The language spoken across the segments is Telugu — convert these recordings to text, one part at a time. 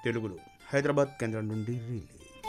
తెలుగులో హైదరాబాద్ కేంద్రం నుండి రిలే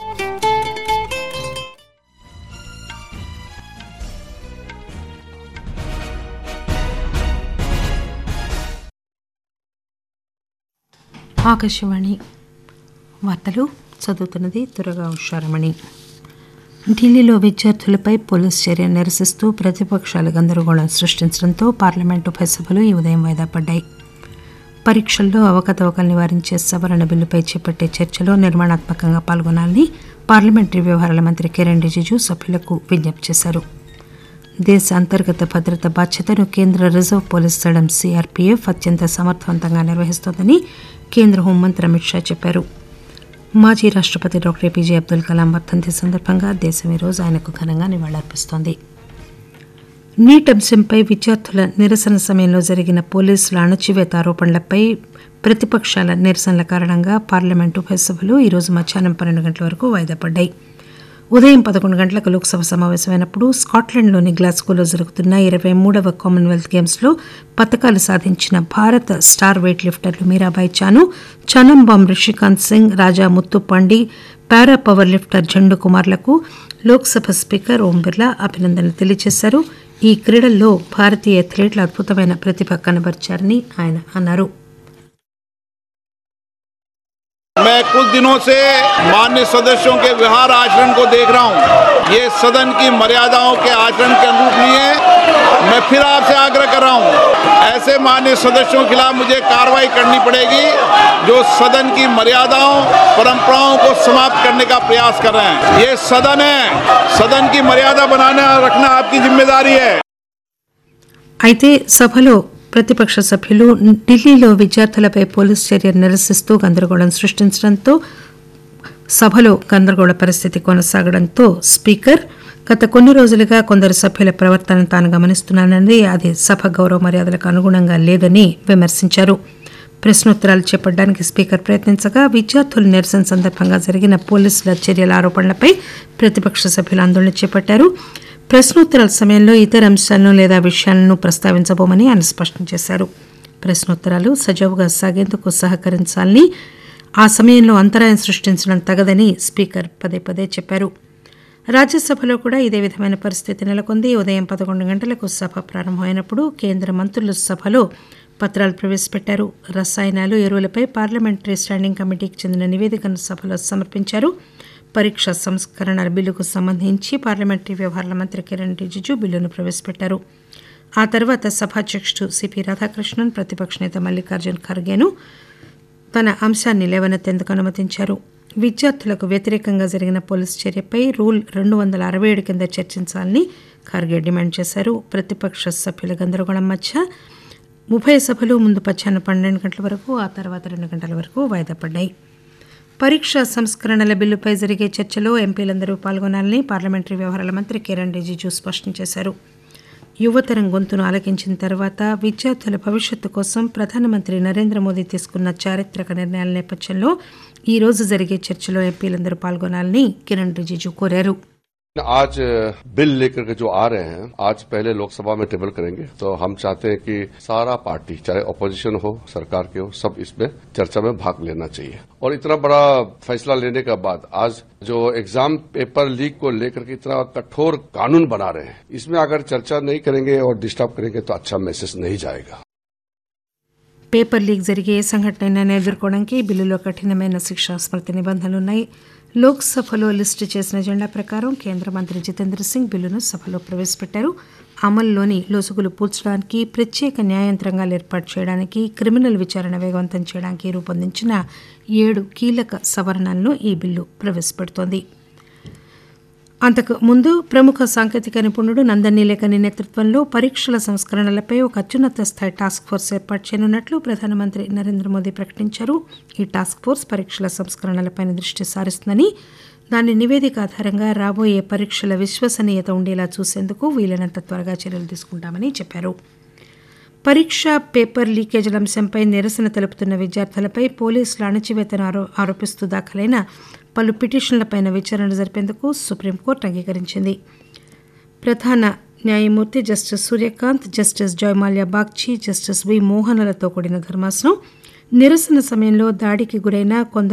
ఆకాశవాణి వార్తలు చదువుతున్నది దురగా ఉషారమణి ఢిల్లీలో విద్యార్థులపై పోలీస్ చర్య నిరసిస్తూ ప్రతిపక్షాలు గందరగోళం సృష్టించడంతో పార్లమెంటు ఉభయ సభలు ఈ ఉదయం వాయిదా పడ్డాయి పరీక్షల్లో అవకతవకలు నివారించే సవరణ బిల్లుపై చేపట్టే చర్చలో నిర్మాణాత్మకంగా పాల్గొనాలని పార్లమెంటరీ వ్యవహారాల మంత్రి కిరణ్ రిజిజు సభ్యులకు విజ్ఞప్తి చేశారు దేశ అంతర్గత భద్రత బాధ్యతను కేంద్ర రిజర్వ్ పోలీస్ దళం సిఆర్పీఎఫ్ అత్యంత సమర్థవంతంగా నిర్వహిస్తోందని కేంద్ర హోంమంత్రి అమిత్ షా చెప్పారు మాజీ రాష్ట్రపతి డాక్టర్ ఏపీజే అబ్దుల్ కలాం వర్ధంతి సందర్భంగా దేశం ఈరోజు ఆయనకు ఘనంగా నివాళులర్పిస్తోంది నీట్ అంశంపై విద్యార్థుల నిరసన సమయంలో జరిగిన పోలీసుల అణచివేత ఆరోపణలపై ప్రతిపక్షాల నిరసనల కారణంగా పార్లమెంటు ఉభయ సభలు ఈరోజు మధ్యాహ్నం పన్నెండు గంటల వరకు వాయిదా పడ్డాయి ఉదయం పదకొండు గంటలకు లోక్సభ సమావేశమైనప్పుడు స్కాట్లాండ్లోని గ్లాస్గోలో జరుగుతున్న ఇరవై మూడవ కామన్వెల్త్ గేమ్స్లో పథకాలు సాధించిన భారత స్టార్ వెయిట్ లిఫ్టర్లు Mirabai Chanu Chanambam Rishikant Singh Raja Muthupandi para power lifter Jandu కుమార్లకు లోక్సభ స్పీకర్ ఓం బిర్లా అభినందనలు తెలియజేశారు ఈ క్రీడల్లో భారతీయ అథ్లెట్లు అద్భుతమైన ప్రతిభ కనబర్చారని ఆయన అన్నారు मैं कुछ दिनों से मान्य सदस्यों के व्यवहार आचरण को देख रहा हूं ये सदन की मर्यादाओं के आचरण के अनुरूप नहीं है मैं फिर आपसे आग्रह कर रहा हूं ऐसे मान्य सदस्यों के खिलाफ मुझे कार्रवाई करनी पड़ेगी जो सदन की मर्यादाओं परंपराओं को समाप्त करने का प्रयास कर रहे हैं ये सदन है सदन की मर्यादा बनाना रखना आपकी जिम्मेदारी है అయితే సభలో ప్రతిపక్ష సభ్యులు ఢిల్లీలో విద్యార్థులపై పోలీస్ చర్య నిరసిస్తూ గందరగోళం సృష్టించడంతో సభలో గందరగోళ పరిస్థితి కొనసాగడంతో స్పీకర్ గత కొన్ని రోజులుగా కొందరు సభ్యుల ప్రవర్తన తాను గమనిస్తున్నానని అది సభ గౌరవ మర్యాదలకు అనుగుణంగా లేదని విమర్శించారు ప్రశ్నోత్తరాలు చేపట్టడానికి స్పీకర్ ప్రయత్నించగా విద్యార్థుల నిరసన సందర్భంగా జరిగిన పోలీసుల చర్యల ఆరోపణలపై ప్రతిపక్ష సభ్యులు ఆందోళన చేపట్టారు ప్రశ్నోత్తరాల సమయంలో ఇతర అంశాలను లేదా విషయాలను ప్రస్తావించబోమని ఆయన స్పష్టం చేశారు ప్రశ్నోత్తరాలు సజావుగా సాగేందుకు సహకరించాలని ఆ సమయంలో అంతరాయం సృష్టించడం తగదని స్పీకర్ పదే పదే చెప్పారు రాజ్యసభలో కూడా ఇదే విధమైన పరిస్థితి నెలకొంది ఉదయం పదకొండు గంటలకు సభ ప్రారంభమైనప్పుడు కేంద్ర మంత్రులు సభలో పత్రాలు ప్రవేశపెట్టారు రసాయనాలు ఎరువులపై పార్లమెంటరీ స్టాండింగ్ కమిటీకి చెందిన నివేదికను సభలో సమర్పించారు పరీక్ష సంస్కరణల బిల్లుకు సంబంధించి పార్లమెంటరీ వ్యవహారాల మంత్రి కిరణ్ రిజిజు బిల్లును ప్రవేశపెట్టారు ఆ తర్వాత సభాధ్యక్షుడు సిపి రాధాకృష్ణన్ ప్రతిపక్ష నేత మల్లికార్జున్ ఖర్గేను తన అంశాన్ని లేవనెత్తేందుకు అనుమతించారు విద్యార్థులకు వ్యతిరేకంగా జరిగిన పోలీసు చర్యపై రూల్ రెండు వందల అరవై ఏడు కింద చర్చించాలని ఖార్గే డిమాండ్ చేశారు ప్రతిపక్ష సభ్యుల గందరగోళం మధ్య ఉభయ సభలు ముందు మధ్యాహ్నం పన్నెండు గంటల వరకు ఆ తర్వాత రెండు గంటల వరకు వాయిదా పడ్డాయి పరీక్ష సంస్కరణల బిల్లుపై జరిగే చర్చలో ఎంపీలందరూ పాల్గొనాలని పార్లమెంటరీ వ్యవహారాల మంత్రి కిరణ్ రిజిజు స్పష్టం చేశారు యువతరం గొంతును ఆలకించిన తర్వాత విద్యార్థుల భవిష్యత్తు కోసం ప్రధానమంత్రి నరేంద్ర మోదీ తీసుకున్న చారిత్రక నిర్ణయాల నేపథ్యంలో ఈ రోజు జరిగే చర్చలో ఎంపీలందరూ పాల్గొనాలని కిరణ్ రిజిజు కోరారు आज बिल लेकर के जो आ रहे हैं आज पहले लोकसभा में टेबल करेंगे तो हम चाहते हैं कि सारा पार्टी चाहे अपोजिशन हो सरकार के हो सब इसमें चर्चा में भाग लेना चाहिए और इतना बड़ा फैसला लेने के बाद आज जो एग्जाम पेपर लीक को लेकर के इतना कठोर कानून बना रहे हैं इसमें अगर चर्चा नहीं करेंगे और डिस्टर्ब करेंगे तो अच्छा मैसेज नहीं जाएगा పేపర్ లీక్ జరిగే ఏ సంఘటనైనా ఎదుర్కోవడానికి బిల్లులో కఠినమైన శిక్షా స్మృతి నిబంధనలున్నాయి లోక్సభలో లిస్టు చేసిన జెండా ప్రకారం కేంద్ర మంత్రి జితేంద్ర సింగ్ బిల్లును సభలో ప్రవేశపెట్టారు అమల్లోని లొసుగులు పూడ్చడానికి ప్రత్యేక న్యాయంత్రంగాలు ఏర్పాటు చేయడానికి క్రిమినల్ విచారణ వేగవంతం చేయడానికి రూపొందించిన ఏడు కీలక సవరణలను ఈ బిల్లు ప్రవేశపెడుతోంది అంతకు ముందు ప్రముఖ సాంకేతిక నిపుణుడు నందన్ నీలేకని నేతృత్వంలో పరీక్షల సంస్కరణలపై ఒక అత్యున్నత స్థాయి టాస్క్ ఫోర్స్ ఏర్పాటు చేయనున్నట్లు ప్రధానమంత్రి నరేంద్ర మోదీ ప్రకటించారు ఈ టాస్క్ ఫోర్స్ పరీక్షల సంస్కరణలపై దృష్టి సారిస్తుందని దాని నివేదిక ఆధారంగా రాబోయే పరీక్షల విశ్వసనీయత ఉండేలా చూసేందుకు వీలైనంత త్వరగా చర్యలు తీసుకుంటామని చెప్పారు పరీక్ష పేపర్ లీకేజీల అంశంపై నిరసన తెలుపుతున్న విద్యార్థులపై పోలీసుల అణచివేతను ఆరో ఆరోపిస్తూ దాఖలైన పలు పిటిషన్లపై విచారణ జరిపేందుకు సుప్రీంకోర్టు అంగీకరించింది ప్రధాన న్యాయమూర్తి justice Surya Kant justice Joymalya Bagchi justice V మోహనలతో కూడిన ధర్మాసనం నిరసన సమయంలో దాడికి గురైన కొందరు